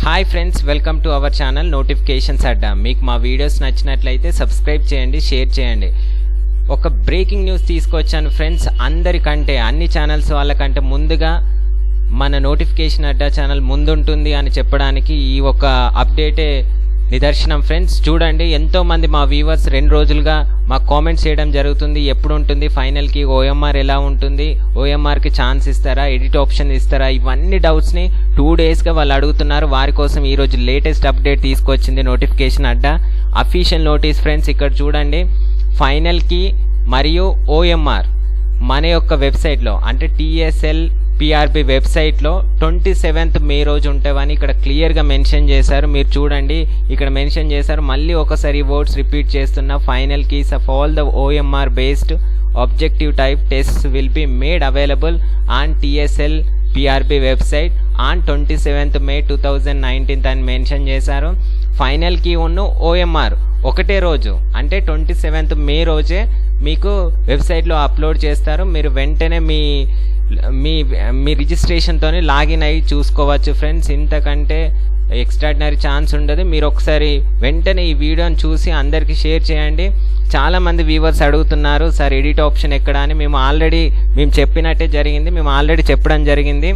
hi friends welcome to our channel notifications Adda మీకు మా videos నచ్చినట్లయితే సబ్స్క్రైబ్ చేయండి షేర్ చేయండి ఒక బ్రేకింగ్ న్యూస్ తీసుకొచ్చాను ఫ్రెండ్స్ అందరికంటే అన్ని ఛానల్స్ వాళ్ళకంటే ముందుగా మన నోటిఫికేషన్ అడ్డా ఛానల్ ముందుంటుంది అని చెప్పడానికి ఈ ఒక అప్డేటే నిదర్శనం ఫ్రెండ్స్ చూడండి ఎంతో మంది మా వ్యూవర్స్ రెండు రోజులుగా మాకు కామెంట్స్ చేయడం జరుగుతుంది ఎప్పుడు ఉంటుంది ఫైనల్కి ఓఎంఆర్ ఎలా ఉంటుంది ఓఎంఆర్కి ఛాన్స్ ఇస్తారా ఎడిట్ ఆప్షన్ ఇస్తారా ఇవన్నీ డౌట్స్ని టూ డేస్గా వాళ్ళు అడుగుతున్నారు వారి కోసం ఈరోజు లేటెస్ట్ అప్డేట్ తీసుకొచ్చింది notification Adda official notice friends ఇక్కడ చూడండి ఫైనల్కి మరియు ఓఎంఆర్ మన యొక్క వెబ్సైట్లో అంటే టీఎస్ఎల్ పిఆర్పి వెబ్సైట్లో ట్వంటీ సెవెంత్ మే రోజు ఉంటావని ఇక్కడ క్లియర్గా మెన్షన్ చేశారు మీరు చూడండి ఇక్కడ మెన్షన్ చేశారు మళ్ళీ ఒకసారి వర్డ్స్ రిపీట్ చేస్తున్న final keys of all the OMR based objective type test will be made available on TSL PRB website on twenty seventh May two thousand nineteenth అని మెన్షన్ చేశారు ఫైనల్ కీ ఉన్న OMR ఒకటే రోజు అంటే twenty seventh మే రోజే మీకు వెబ్సైట్లో upload చేస్తారు మీరు వెంటనే మీ మీ మీ రిజిస్ట్రేషన్తో లాగిన్ అయ్యి చూసుకోవచ్చు ఫ్రెండ్స్ ఇంతకంటే ఎక్స్ట్రాడినరీ ఛాన్స్ ఉండదు మీరు ఒకసారి వెంటనే ఈ వీడియోని చూసి అందరికీ షేర్ చేయండి చాలామంది వ్యూవర్స్ అడుగుతున్నారు సార్ ఎడిట్ ఆప్షన్ ఎక్కడ అని మేము ఆల్రెడీ మేము చెప్పినట్టే జరిగింది మేము ఆల్రెడీ చెప్పడం జరిగింది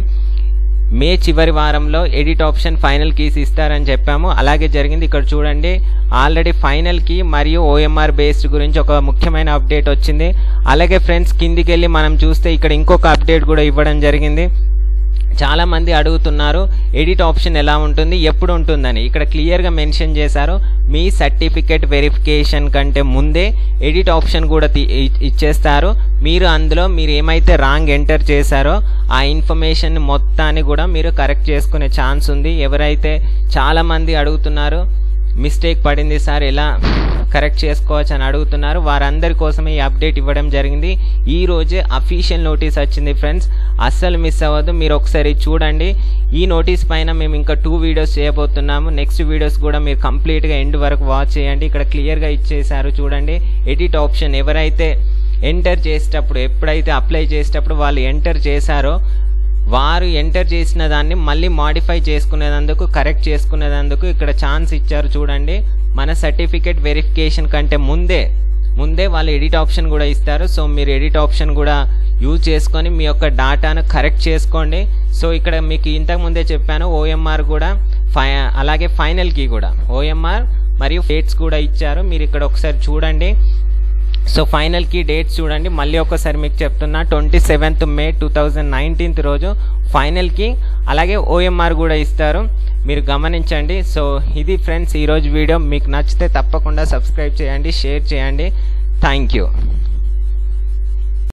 మే చివరి వారంలో ఎడిట్ ఆప్షన్ ఫైనల్ కీస్ ఇస్తారని చెప్పాము అలాగే జరిగింది ఇక్కడ చూడండి ఆల్రెడీ ఫైనల్ కీ మరియు ఓఎంఆర్ బేస్డ్ గురించి ఒక ముఖ్యమైన అప్డేట్ వచ్చింది అలాగే ఫ్రెండ్స్ కిందికి వెళ్ళి మనం చూస్తే ఇక్కడ ఇంకొక అప్డేట్ కూడా ఇవ్వడం జరిగింది చాలామంది అడుగుతున్నారు ఎడిట్ ఆప్షన్ ఎలా ఉంటుంది ఎప్పుడు ఉంటుందని ఇక్కడ క్లియర్గా మెన్షన్ చేశారు మీ సర్టిఫికేట్ వెరిఫికేషన్ కంటే ముందే ఎడిట్ ఆప్షన్ కూడా ఇచ్చేస్తారు మీరు అందులో మీరు ఏమైతే రాంగ్ ఎంటర్ చేశారో ఆ ఇన్ఫర్మేషన్ మొత్తాన్ని కూడా మీరు కరెక్ట్ చేసుకునే ఛాన్స్ ఉంది ఎవరైతే చాలామంది అడుగుతున్నారు మిస్టేక్ పడింది సార్ ఎలా కరెక్ట్ చేసుకోవచ్చు అని అడుగుతున్నారు వారందరి కోసమే ఈ అప్డేట్ ఇవ్వడం జరిగింది ఈ రోజే అఫీషియల్ నోటీస్ వచ్చింది ఫ్రెండ్స్ అస్సలు మిస్ అవ్వద్దు మీరు ఒకసారి చూడండి ఈ నోటీస్ పైన మేము ఇంకా టూ వీడియోస్ చేయబోతున్నాము నెక్స్ట్ వీడియోస్ కూడా మీరు కంప్లీట్గా ఎండ్ వరకు వాచ్ చేయండి ఇక్కడ క్లియర్గా ఇచ్చేసారు చూడండి ఎడిట్ ఆప్షన్ ఎవరైతే ఎంటర్ చేసేటప్పుడు ఎప్పుడైతే అప్లై చేసేటప్పుడు వాళ్ళు ఎంటర్ చేశారో వారు ఎంటర్ చేసిన దాన్ని మళ్ళీ మాడిఫై చేసుకునేందుకు కరెక్ట్ చేసుకునేందుకు ఇక్కడ ఛాన్స్ ఇచ్చారు చూడండి మన సర్టిఫికేట్ వెరిఫికేషన్ కంటే ముందే ముందే వాళ్ళు ఎడిట్ ఆప్షన్ కూడా ఇస్తారు సో మీరు ఎడిట్ ఆప్షన్ కూడా యూజ్ చేసుకొని మీ యొక్క డాటాను కరెక్ట్ చేసుకోండి సో ఇక్కడ మీకు ఇంతకు ముందే చెప్పాను ఓఎంఆర్ కూడా ఫై అలాగే ఫైనల్ కీ కూడా ఓఎంఆర్ మరియు డేట్స్ కూడా ఇచ్చారు మీరు ఇక్కడ ఒకసారి చూడండి సో ఫైనల్కి డేట్స్ చూడండి మళ్ళీ ఒకసారి మీకు చెప్తున్నా twenty seventh May two thousand nineteenth రోజు ఫైనల్కి అలాగే ఓఎంఆర్ కూడా ఇస్తారు మీరు గమనించండి సో ఇది ఫ్రెండ్స్ ఈరోజు వీడియో మీకు నచ్చితే తప్పకుండా సబ్స్క్రైబ్ చేయండి షేర్ చేయండి థ్యాంక్ యూ